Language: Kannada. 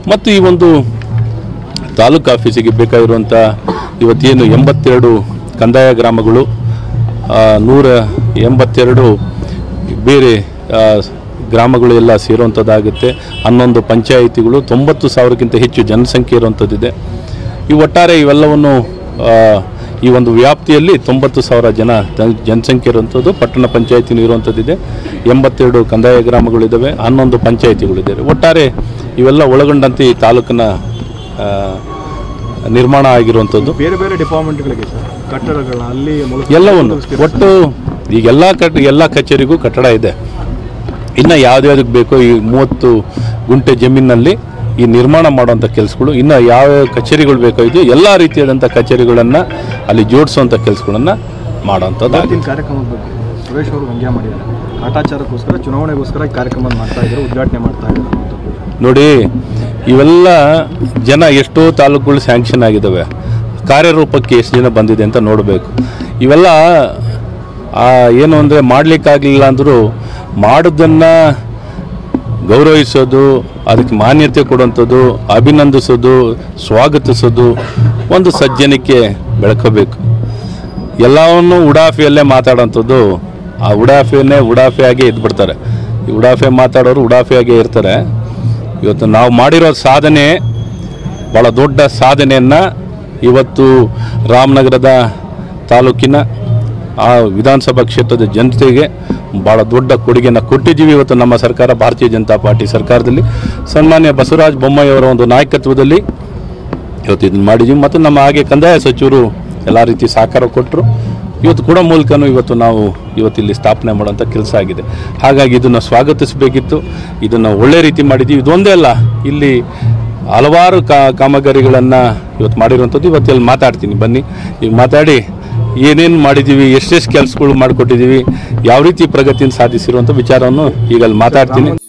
ಮತ್ತು ಈ ಒಂದು ತಾಲೂಕು ಆಫೀಸಿಗೆ ಬೇಕಾಗಿರುವಂಥ ಇವತ್ತೇನು ಎಂಬತ್ತೆರಡು ಕಂದಾಯ ಗ್ರಾಮಗಳು ಆ, ನೂರ ಎಂಬತ್ತೆರಡು ಬೇರೆ ಆ, ಗ್ರಾಮಗಳು ಎಲ್ಲ ಸೇರುವಂಥದ್ದಾಗುತ್ತೆ ಹನ್ನೊಂದು ಪಂಚಾಯಿತಿಗಳು ತೊಂಬತ್ತು ಸಾವಿರಕ್ಕಿಂತ ಹೆಚ್ಚು ಜನಸಂಖ್ಯೆ ಇರುವಂಥದ್ದಿದೆ ಈ ಒಟ್ಟಾರೆ ಇವೆಲ್ಲವನ್ನು ಆ, ಈ ಒಂದು ವ್ಯಾಪ್ತಿಯಲ್ಲಿ ತೊಂಬತ್ತು ಸಾವಿರ ಜನ ಜನ- ಜನಸಂಖ್ಯೆ ಇರುವಂಥದ್ದು ಪಟ್ಟಣ ಪಂಚಾಯತಿನೂ ಇರುವಂಥದ್ದಿದೆ ಎಂಬತ್ತೆರಡು ಕಂದಾಯ ಗ್ರಾಮಗಳಿದ್ದಾವೆ ಹನ್ನೊಂದು ಪಂಚಾಯಿತಿಗಳಿದ್ದಾವೆ ಒಟ್ಟಾರೆ ಇವೆಲ್ಲ ಒಳಗೊಂಡಂತೆ ಈ ತಾಲೂಕಿನ ಆ, ನಿರ್ಮಾಣ ಆಗಿರುವಂಥದ್ದು ಬೇರೆ ಬೇರೆ ಡಿಪಾರ್ಟ್ಮೆಂಟ್ಗಳಿಗೆ ಸರ್ ಕಟ್ಟಡಗಳನ್ನ ಅಲ್ಲಿ ಮೂಲಕ ಎಲ್ಲವನ್ನು ಒಟ್ಟು ಈಗ ಎಲ್ಲ ಕಟ್ ಎಲ್ಲ ಕಚೇರಿಗೂ ಕಟ್ಟಡ ಇದೆ ಇನ್ನು ಯಾವ್ದ್ಯಾವ್ದಕ್ಕೆ ಬೇಕೋ ಈ ಮೂವತ್ತು ಗುಂಟೆ ಜಮೀನಿನಲ್ಲಿ ಈ ನಿರ್ಮಾಣ ಮಾಡುವಂಥ ಕೆಲಸಗಳು ಇನ್ನು ಯಾವ ಕಚೇರಿಗಳು ಬೇಕೋ ಇದೆಯೋ ಎಲ್ಲ ರೀತಿಯಾದಂಥ ಕಚೇರಿಗಳನ್ನು ಅಲ್ಲಿ ಜೋಡಿಸುವಂಥ ಕೆಲಸಗಳನ್ನು ಮಾಡೋವಂಥದ್ದು ಇವತ್ತಿನ ಕಾರ್ಯಕ್ರಮದ ಬಗ್ಗೆ ಸುರೇಶ್ ಅವರು ವ್ಯಂಗ್ಯ ಮಾಡಿದ್ದಾರೆ ಕಾಟಾಚಾರಕ್ಕೋಸ್ಕರ ಚುನಾವಣೆಗೋಸ್ಕರ ಈ ಕಾರ್ಯಕ್ರಮ ಮಾಡ್ತಾ ಇದ್ದಾರೆ ಉದ್ಘಾಟನೆ ಮಾಡ್ತಾ ಇದ್ದಾರೆ ಅಂತ. ನೋಡಿ ಇವೆಲ್ಲ ಜನ ಎಷ್ಟೋ ತಾಲೂಕುಗಳು ಸ್ಯಾಂಕ್ಷನ್ ಆಗಿದ್ದಾವೆ ಕಾರ್ಯರೂಪಕ್ಕೆ ಎಷ್ಟು ಜನ ಬಂದಿದೆ ಅಂತ ನೋಡಬೇಕು ಇವೆಲ್ಲ ಆ, ಏನು ಅಂದರೆ ಮಾಡಲಿಕ್ಕಾಗಲಿಲ್ಲ ಅಂದರೂ ಮಾಡೋದನ್ನು ಗೌರವಿಸೋದು ಅದಕ್ಕೆ ಮಾನ್ಯತೆ ಕೊಡುವಂಥದ್ದು ಅಭಿನಂದಿಸೋದು ಸ್ವಾಗತಿಸೋದು ಒಂದು ಸಜ್ಜನಿಕೆ ಬೆಳ್ಕೋಬೇಕು ಎಲ್ಲವನ್ನು ಉಡಾಫಿಯಲ್ಲೇ ಮಾತಾಡೋಂಥದ್ದು ಆ ಉಡಾಫಿಯನ್ನೇ ಉಡಾಫಿಯಾಗಿ ಇದ್ಬಿಡ್ತಾರೆ ಈ ಉಡಾಫೆ ಮಾತಾಡೋರು ಉಡಾಫಿಯಾಗೇ ಇರ್ತಾರೆ ಇವತ್ತು ನಾವು ಮಾಡಿರೋ ಸಾಧನೆ ಭಾಳ ದೊಡ್ಡ ಸಾಧನೆಯನ್ನು ಇವತ್ತು ರಾಮನಗರದ ತಾಲೂಕಿನ ಆ ವಿಧಾನಸಭಾ ಕ್ಷೇತ್ರದ ಜನತೆಗೆ ಭಾಳ ದೊಡ್ಡ ಕೊಡುಗೆಯನ್ನು ಕೊಟ್ಟಿದ್ದೀವಿ ಇವತ್ತು ನಮ್ಮ ಸರ್ಕಾರ ಭಾರತೀಯ ಜನತಾ ಪಾರ್ಟಿ ಸರ್ಕಾರದಲ್ಲಿ ಸನ್ಮಾನ್ಯ ಬಸವರಾಜ ಬೊಮ್ಮಾಯಿ ಅವರ ಒಂದು ನಾಯಕತ್ವದಲ್ಲಿ ಇವತ್ತು ಇದನ್ನು ಮಾಡಿದ್ದೀವಿ ಮತ್ತು ನಮ್ಮ ಹಾಗೆ ಕಂದಾಯ ಸಚಿವರು ಎಲ್ಲ ರೀತಿ ಸಹಕಾರ ಕೊಟ್ಟರು ಇವತ್ತು ಕೊಡೋ ಮೂಲಕನೂ ಇವತ್ತು ನಾವು ಇವತ್ತು ಇಲ್ಲಿ ಸ್ಥಾಪನೆ ಮಾಡುವಂಥ ಕೆಲಸ ಆಗಿದೆ ಹಾಗಾಗಿ ಇದನ್ನು ಸ್ವಾಗತಿಸಬೇಕಿತ್ತು ಇದನ್ನು ಒಳ್ಳೆ ರೀತಿ ಮಾಡಿದ್ದೀವಿ ಇದೊಂದೇ ಅಲ್ಲ ಇಲ್ಲಿ ಹಲವಾರು ಕಾ ಕಾಮಗಾರಿಗಳನ್ನು ಇವತ್ತು ಮಾಡಿರುವಂಥದ್ದು ಇವತ್ತು ಇಲ್ಲಿ ಮಾತಾಡ್ತೀನಿ ಬನ್ನಿ ಈಗ ಮಾತಾಡಿ ಏನೇನು ಮಾಡಿದ್ದೀವಿ ಎಷ್ಟೆಷ್ಟು ಕೆಲಸಗಳು ಮಾಡಿಕೊಟ್ಟಿದ್ದೀವಿ ಯಾವ ರೀತಿ ಪ್ರಗತಿಯನ್ನು ಸಾಧಿಸಿರುವಂಥ ವಿಚಾರವನ್ನು ಈಗ ಅಲ್ಲಿ ಮಾತಾಡ್ತೀನಿ